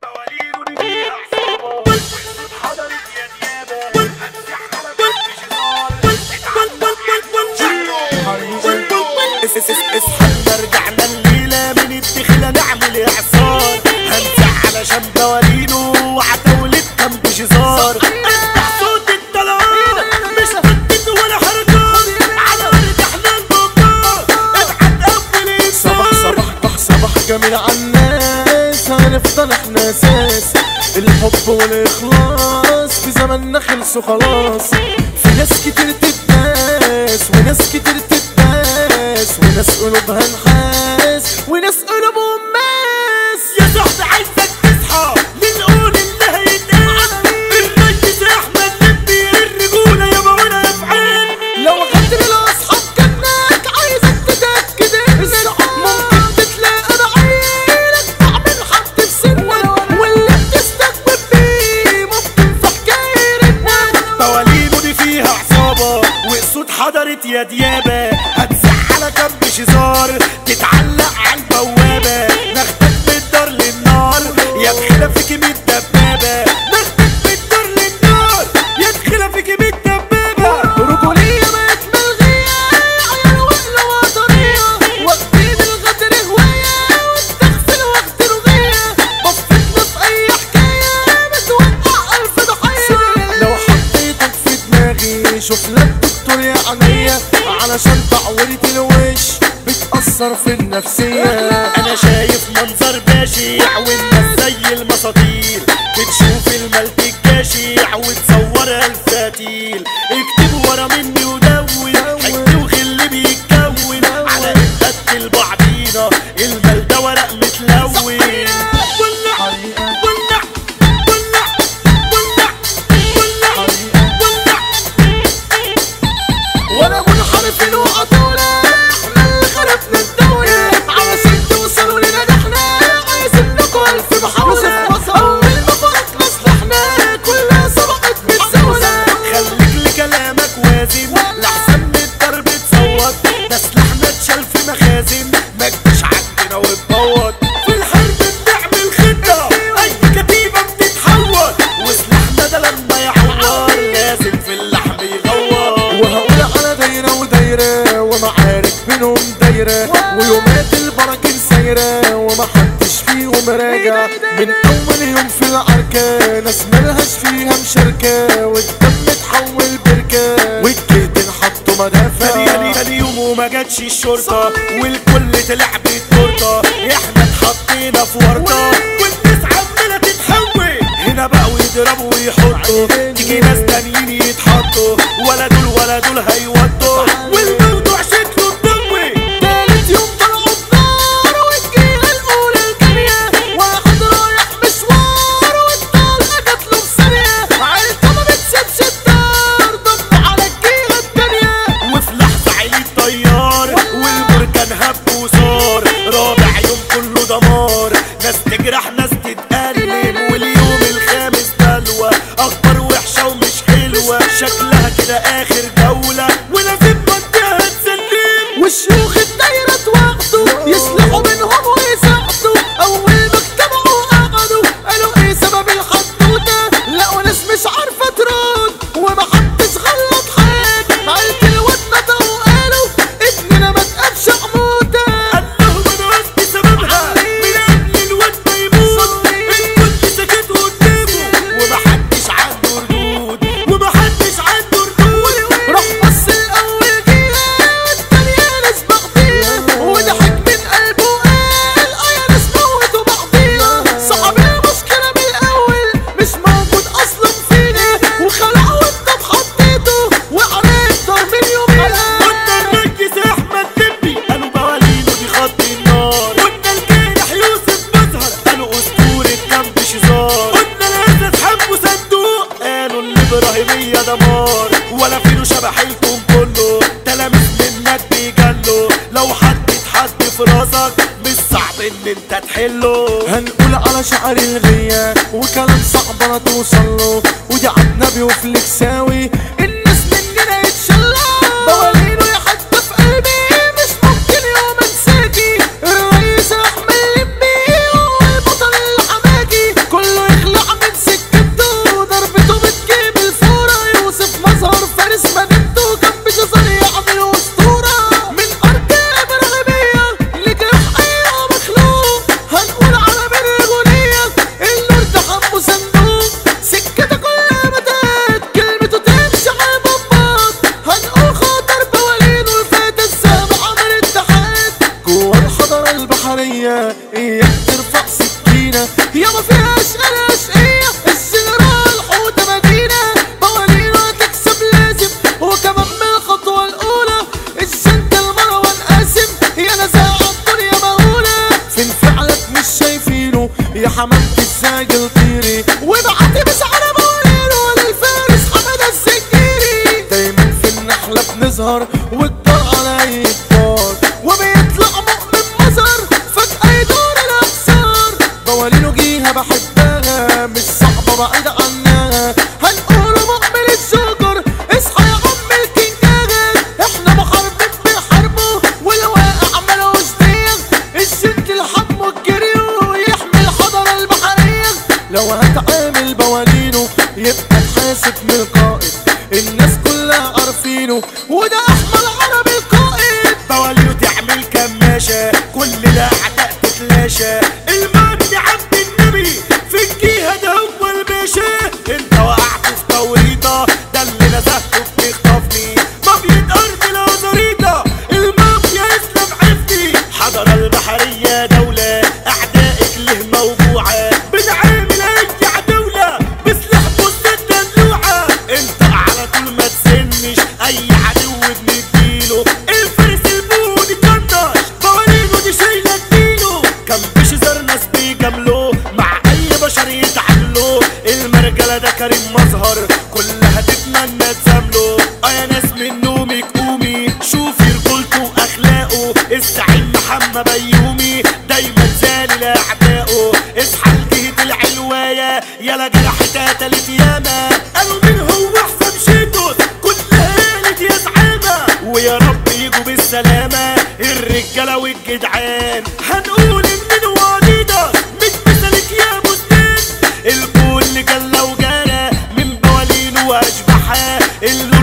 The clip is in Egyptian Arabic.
مواليد ونبيع عصابة حضرت يا ديابة هتسيح على كل اصحى رجعنا الليلة من الدخلة نعمل اعصار هنزع على شام موالينه وعتاولة كم بشزار افتح صوت الطلعات مش ضد ولا حركات على ورد احنا البابار ابعت اول صباح صباح طح صباح جميل عالناس هنفضل احنا اساس الحب والاخلاص في زماننا خلصوا خلاص في ناس كتير تتناس وناس كتير تتناس وناس قلوبها نحاس وناس قلوبهم ماس يا صاحبي عايزك تصحى لنقول اللي هيتقال الريس احمد نبي الرجولة يا مولانا افعال لو غدر الاصحاب كانك عايزك تتاكد انك ممكن تتلاقى بعينك تعمل حد في سنك واللي بتستكبر فيه ممكن في حكايه رجلك مواليده دي فيها عصابة وقصود حضرت يا ديابة هتزعلك كم شزار تتعلق على البوابة ناخدك من الدار للنار يا دخلة فيك مية دبابة ناخدك من الدار للنار يا دخلة فيك مية دبابة رجولية بقت ملغية عيال وقلة وطنية واخدين الغدر هواية والتغفل واخد رغية بفتنا في أي حكاية بتوقع ألف ضحية لو حطيتك في دماغي شوف لك دكتور يا عينيا علشان تعويرة الوش بتأثر في النفسية انا شايف منظر بشع والناس زي المساطيل بتشوف الملك الجشع وتصورها الفتيل اكتب ورا مني ودون حكي وغل بيتكون على نقتل بعضينا المال ده ورق متلون ولع حقيقة ولع ولع ولع ولع ولع ولا منحرفين وقطولة احنا اللي خربنا الدولة علشان توصلوا لنجاحنا عايزين لكم ألف محاولة أول ما فرقنا سلاحنا كلها سبقت متزاولة خليك لكلامك وازن لحسن من الضرب تصوت ده سلاحنا اتشال في مخازن ما تجيش عندنا وتبوط في الحرب بنعمل خطة اي كتيبة بتتحول وسلاحنا ده لما يعور لازم في اللحم يغور وهقول على دايرة ودايرة ومعارك بينهم دايرة ويومات البراكين سايرة ومحدش فيهم راجع من أول يوم في العركة ناس ملهاش فيها مشاركة والدم اتحول بركة والجهد نحطه مدافع تاني تاني يوم وما جاتش الشرطة والكل طلع بالتورتة احنا اتحطينا في ورطة والناس عمالة تتحول هنا بقوا يضربوا ويحطوا تيجي ناس تانيين يتحطوا ولا دول ولا دول هيوطوا والموضوع شكله مضوي تالت يوم طلعوا النار والجيهة الأولى الجارية واحد رايح مشوار والطلقة جاتله في ثانية عيلته ما بتسيبش الدار ضم على الجيهة التانية وفي لحظة عيلي الطيار والبركان هب وصار رابع يوم كله دمار ناس تجرح ناس تتألم واليوم الخامس دلوة أخبار وحشة ومش حلوة شكلها كده آخر جولة ولازم منطقة تسلم والشيوخ الدايرة اتواخدوا يصلحوا منهم ويساعدوا أول ما اجتمعوا قعدوا قالوا إيه سبب الحدوتة لقوا ناس مش عارفة ترد ومحدش غلط حاجة عيلة الواد نطقوا قالوا ابننا ما تقابش عموتة قال لهم أنا قصدي سببها من قبل الواد ما يموت الكل سكت قدامه ومحدش عنده ردود ومحدش عنده ردود راح بص الأول جيها والتانية ناس بعضيها وضحك من قلبه وقال اه يا ناس موتوا بعضيها صاحب المشكلة من الأول مش موجود أصلا فينا وخلعه وانت بحطيته وعليه الدار من يوميها قلنا الريس احمد نبي قالوا مواليده دي خط النار قلنا الجارح يوسف مظهر قالوا اسطورة جنب شزار قلنا الاسد حمو صندوق قالوا الابراهيمية دمار ولا فينه شبح الكون كله تلاميذ منك بيجلوا لو حد اتحط في راسك مش صعب ان انت تحله هنقول على شعر الغية وكلام صعب انا توصل له ودي عالنبي وفي الكساوي الناس مننا يتشلى موالينه يا حتى في قلبي مش ممكن يوم انساكي الرئيس احمد لمي هو البطل الحماكي كل يا ما فيهاش انا اشقية الجنرال حوده مدينة بوالينه هتكسب لازم وكمان من الخطوة الأولى الجنتل مروان قاسم يا نزاع الدنيا مهولة فين فعلك مش شايفينه يا حمامة الساجل طيري وبعت بسعر بوالينه للفارس حمد الزكيري دايما في النحلة بنظهر والدار على اي كبار وبيطلع مؤمن مظهر فجأة يدور الأبصار بوالينه جيها بحبها مش صعبة بعيدة عنها هنقول مؤمن الشجر اصحى يا عم الكنجاجة احنا محاربين بنحاربه والواقع ملوش ديغ الست الحم والجري ويحمي الحضارة البحرية لو هتعامل بوالينه يبقى تحاسب من القائد الناس كلها عارفينه وده احمد عربي القائد بوالينه تعمل كماشة كل الاعداء تتلاشى المجد عبد النبي في الجهة ده هو الباشا انت وقعت في توريطة ده اللي نزهته بتخطفني مافيا ارض الازاريطة المافيا اسلام عفتي حضر البحرية دولة اعدائك له موجوعة بنعامل اي عدولة بسلاح بص الدلوعة انت على طول ما تسنش اي عدو بنديله الفارس البوني كنش بوالينه دي شايلة تديله كان بيش زار ناس بيجاملوه مع اي بشر يتعاملوا المرجلة ده كريم مظهر كلها تتمنى تزامله اه يا ناس من نومك قومي شوفي رجولته واخلاقه الزعيم محمد بيومي دايما زالي لاعدائه اصحى لجهة العلواية يلا جرحتها تالت ياما قالوا مين هو احسن شيتوس كلها قالت يا زعامة ويا رب يجوا بالسلامة الرجالة والجدعان هنقول ان وعديدة مش مثلك يا بستان الكل جلة وجارة من بوالين واشباحها اللي